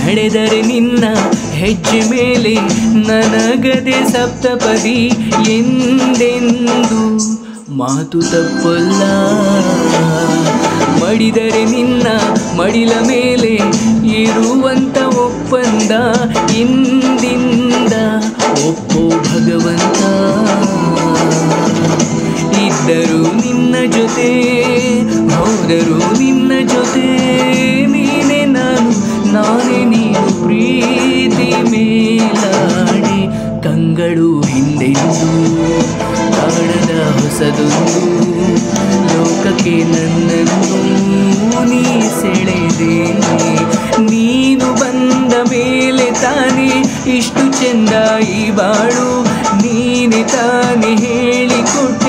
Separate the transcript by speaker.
Speaker 1: ನಡೆದರೆ ನಿನ್ನ ಹೆಜ್ಜೆ ಮೇಲೆ ನನಗದೆ ಸಪ್ತಪದಿ ಎಂದೆಂದು ಮಾತು ತಪ್ಪಲ್ಲ ಮಡಿದರೆ ನಿನ್ನ ಮಡಿಲ ಮೇಲೆ ಇರುವಂತ ಒಪ್ಪಂದ ಇಂದಿಂದ ಒಪ್ಪೋ ಭಗವಂತ ಇದ್ದರು ನಿನ್ನ ಜೊತೆ ಹೋದರು ನಿನ್ನ ಜೊತೆ ನೀನೆ ನಾನು ನಾನೇ ನೀನು ಪ್ರೀತಿ ಮೇಲಾಡಿ ಕಂಗಳು ಹಿಂದೆಂದು ಕಾಣದ ಹೊಸದೊಂದು ಲೋಕಕ್ಕೆ ನನ್ನನ್ನು ನೀ ಸೆಳೆದೆ ನೀನು ಬಂದ ಮೇಲೆ ತಾನೇ ಇಷ್ಟು ಚೆಂದ ಈ ಬಾಳು ನೀನೆ ತಾನೇ ಹೇಳಿಕೊಟ್ಟ